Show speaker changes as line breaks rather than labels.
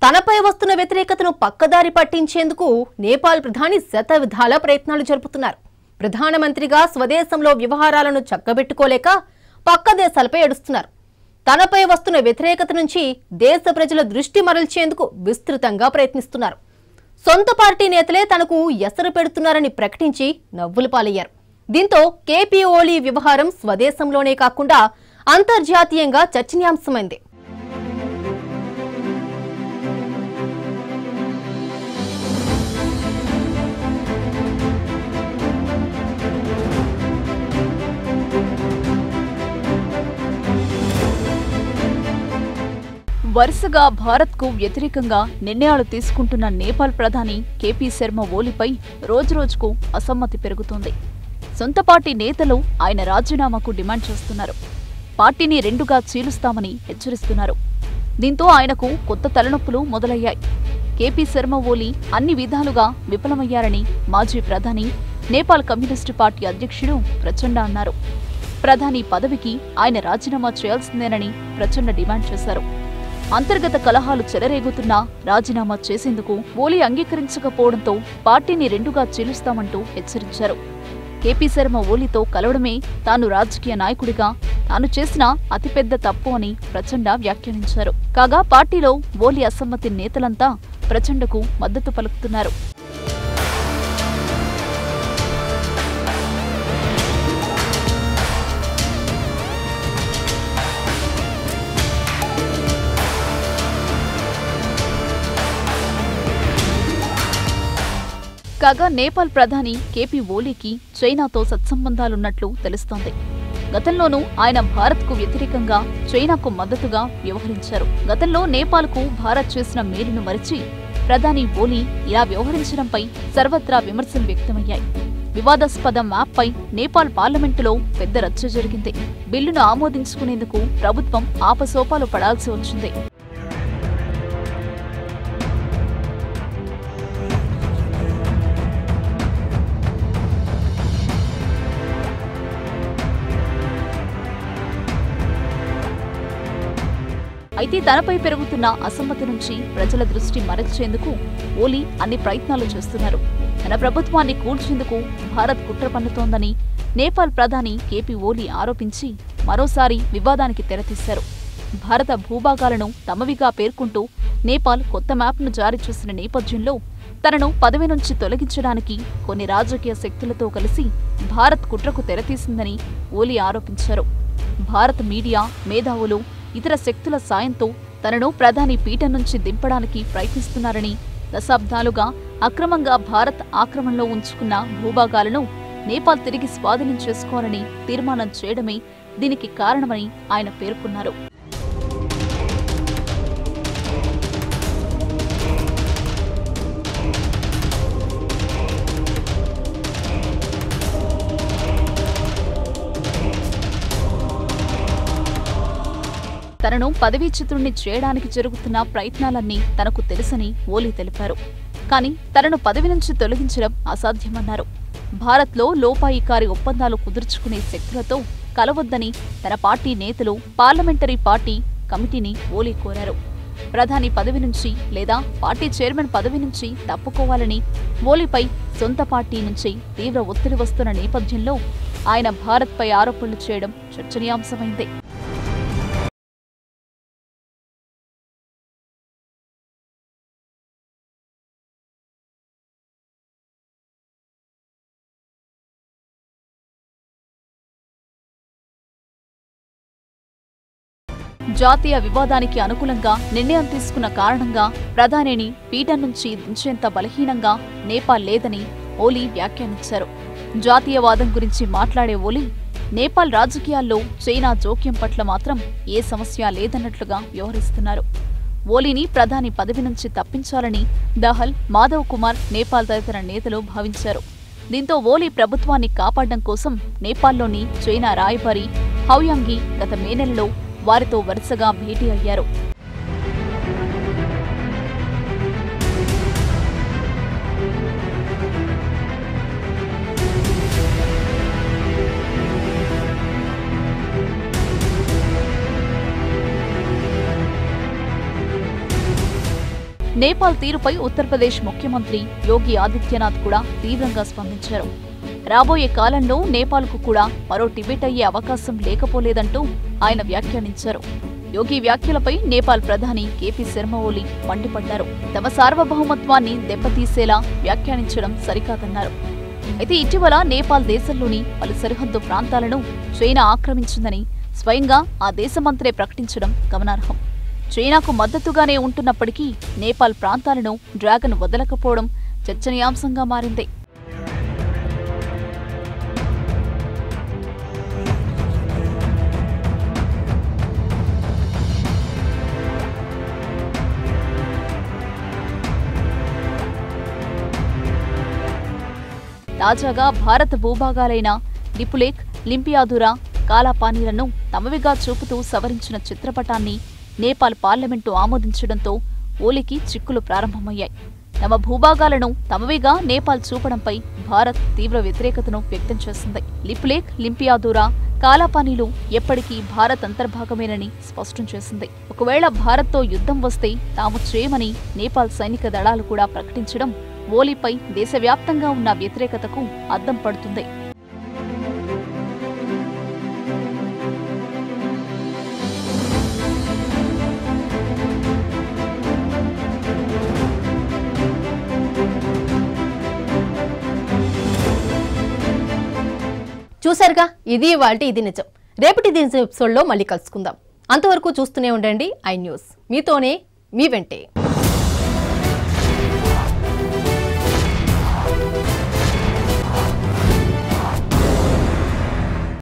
తనపై వస్తున్న వ్యతిరేకతను పక్కదారి పట్టించేందుకు నేపాల్ ప్రధాని శత విధాల ప్రయత్నాలు జరుపుతున్నారు ప్రధానమంత్రిగా స్వదేశంలో వ్యవహారాలను చక్కబెట్టుకోలేక పక్క దేశాలపై ఏడుస్తున్నారు తనపై వస్తున్న వ్యతిరేకత నుంచి దేశ ప్రజల దృష్టి మరల్చేందుకు విస్తృతంగా ప్రయత్నిస్తున్నారు సొంత పార్టీ నేతలే తనకు ఎసరు పెడుతున్నారని ప్రకటించి నవ్వులు పాలయ్యారు దీంతో కేపీ ఓలీ వ్యవహారం స్వదేశంలోనే కాకుండా అంతర్జాతీయంగా చర్చనీయాంశమైంది
వరుసగా భారత్కు వ్యతిరేకంగా నిర్ణయాలు తీసుకుంటున్న నేపాల్ ప్రధాని కేపీ శర్మ ఓలీపై రోజురోజుకు అసమ్మతి పెరుగుతోంది సొంత పార్టీ నేతలు ఆయన రాజీనామాకు డిమాండ్ చేస్తున్నారు పార్టీని రెండుగా చీలుస్తామని హెచ్చరిస్తున్నారు దీంతో ఆయనకు కొత్త తలనొప్పులు మొదలయ్యాయి కేపీ శర్మ ఓలీ అన్ని విధాలుగా విఫలమయ్యారని మాజీ ప్రధాని నేపాల్ కమ్యూనిస్టు పార్టీ అధ్యక్షుడు ప్రచండ అన్నారు ప్రధాని పదవికి ఆయన రాజీనామా చేయాల్సిందేనని ప్రచండ డిమాండ్ చేశారు అంతర్గత కలహాలు చెలరేగుతున్నా రాజీనామా చేసేందుకు ఓలీ అంగీకరించకపోవడంతో పార్టీని రెండుగా చీలుస్తామంటూ హెచ్చరించారు కేపీ శర్మ ఓలీతో కలవడమే తాను రాజకీయ నాయకుడిగా తాను చేసిన అతిపెద్ద తప్పు అని ప్రచండ వ్యాఖ్యానించారు కాగా పార్టీలో ఓలీ అసమ్మతి నేతలంతా ప్రచండకు మద్దతు పలుకుతున్నారు కాగా నేపాల్ ప్రధాని కేపీ ఓలీకి చైనాతో సత్సంబంధాలున్నట్లు తెలుస్తోంది గతంలోనూ ఆయన భారత్కు వ్యతిరేకంగా చైనాకు మద్దతుగా వ్యవహరించారు గతంలో నేపాల్కు భారత్ చేసిన మేలును మరిచి ప్రధాని ఓలీ ఇలా వ్యవహరించడంపై సర్వత్రా విమర్శలు వ్యక్తమయ్యాయి వివాదాస్పద మ్యాప్పై నేపాల్ పార్లమెంటులో పెద్ద రచ్చ జరిగింది బిల్లును ఆమోదించుకునేందుకు ప్రభుత్వం ఆపసోపాలు పడాల్సి వచ్చింది అయితే తనపై పెరుగుతున్న అసమ్మతి నుంచి ప్రజల దృష్టి మరల్చేందుకు ఓలీ అన్ని ప్రయత్నాలు చేస్తున్నారు తన ప్రభుత్వాన్ని కూల్చేందుకు భారత్ కుట్ర పన్నుతోందని నేపాల్ ప్రధాని కేపీ ఓలీ ఆరోపించి మరోసారి వివాదానికి తెరతీశారు భారత భూభాగాలను తమవిగా పేర్కొంటూ నేపాల్ కొత్త మ్యాప్ను జారీ చేసిన నేపథ్యంలో తనను పదవి నుంచి తొలగించడానికి కొన్ని రాజకీయ శక్తులతో కలిసి భారత్ కుట్రకు తెరతీసిందని ఓలీ ఆరోపించారు భారత్ మీడియా మేధావులు ఇతర శక్తుల సాయంతో తనను ప్రధాని పీఠం నుంచి దింపడానికి ప్రయత్నిస్తున్నారని దశాబ్దాలుగా అక్రమంగా భారత్ ఆక్రమణలో ఉంచుకున్న భూభాగాలను నేపాల్ తిరిగి స్వాధీనం చేసుకోవాలని తీర్మానం చేయడమే దీనికి కారణమని ఆయన పేర్కొన్నారు తనను పదవీచ్యుతుణ్ణి చేయడానికి జరుగుతున్న ప్రయత్నాలన్నీ తనకు తెలుసని ఓలీ తెలిపారు కానీ తనను పదవి నుంచి తొలగించడం అసాధ్యమన్నారు భారత్లో లోపాయికారి ఒప్పందాలు కుదుర్చుకునే శక్తులతో కలవద్దని తన పార్టీ నేతలు పార్లమెంటరీ పార్టీ కమిటీని ఓలీ కోరారు ప్రధాని పదవి నుంచి లేదా పార్టీ చైర్మన్ పదవి నుంచి తప్పుకోవాలని ఓలీపై సొంత పార్టీ నుంచి తీవ్ర ఒత్తిడి వస్తున్న నేపథ్యంలో ఆయన భారత్పై ఆరోపణలు చేయడం చర్చనీయాంశమైంది జాతీయ వివాదానికి అనుకూలంగా నిర్ణయం తీసుకున్న కారణంగా ప్రధానిని పీఠం నుంచి దించేంత బలహీనంగా నేపాల్ లేదని ఓలీ వ్యాఖ్యానించారు జాతీయవాదం గురించి మాట్లాడే ఓలీ నేపాల్ రాజకీయాల్లో చైనా జోక్యం పట్ల మాత్రం ఏ సమస్య లేదన్నట్లుగా వ్యవహరిస్తున్నారు ఓలీని ప్రధాని పదవి నుంచి తప్పించాలని దహల్ మాధవ్ కుమార్ నేపాల్ తదితర నేతలు భావించారు దీంతో ఓలీ ప్రభుత్వాన్ని కాపాడడం కోసం నేపాల్లోని చైనా రాయబారి హౌయాంగి గత మే నెలలో వారితో వరుసగా భేటీ అయ్యారు నేపాల్ తీరుపై ఉత్తరప్రదేశ్ ముఖ్యమంత్రి యోగి ఆదిత్యనాథ్ కూడా తీవ్రంగా స్పందించారు రాబోయే కాలంలో నేపాల్కు కూడా మరో టిబెట్ అయ్యే అవకాశం లేకపోలేదంటూ ఆయన వ్యాఖ్యానించారు యోగి వ్యాఖ్యలపై నేపాల్ ప్రధాని కేపీ శర్మ ఓలీ మండిపడ్డారు తమ సార్వభౌమత్వాన్ని దెబ్బతీసేలా వ్యాఖ్యానించడం సరికాదన్నారు అయితే ఇటీవల నేపాల్ దేశంలోని పలు సరిహద్దు ప్రాంతాలను చైనా ఆక్రమించిందని స్వయంగా ఆ దేశమంత్రే ప్రకటించడం గమనార్హం చైనాకు మద్దతుగానే ఉంటున్నప్పటికీ నేపాల్ ప్రాంతాలను డ్రాగన్ వదలకపోవడం చర్చనీయాంశంగా మారింది తాజాగా భారత భూభాగాలైన లిపులేక్ లింపియాదురా కాలాపానీలను తమవిగా చూపుతూ సవరించిన చిత్రపటాన్ని నేపాల్ పార్లమెంటు ఆమోదించడంతో ఓలికి చిక్కులు ప్రారంభమయ్యాయి తమ భూభాగాలను తమవిగా నేపాల్ చూపడంపై భారత్ తీవ్ర వ్యతిరేకతను వ్యక్తం చేసింది లిపులేక్ లింపియాదురా కాలాపానీలు ఎప్పటికీ భారత్ అంతర్భాగమేనని స్పష్టం చేసింది ఒకవేళ భారత్తో యుద్ధం వస్తే తాము చేయమని నేపాల్ సైనిక దళాలు కూడా ప్రకటించడం ఓలీపై దేశవ్యాప్తంగా ఉన్న వ్యతిరేకతకు అద్దం పడుతుంది
చూశారుగా ఇది వాళ్ళ ఇది నిజం రేపటి దీని ఎపిసోడ్లో మళ్ళీ కలుసుకుందాం అంతవరకు చూస్తూనే ఉండండి ఐ న్యూస్ మీతోనే మీ వెంటే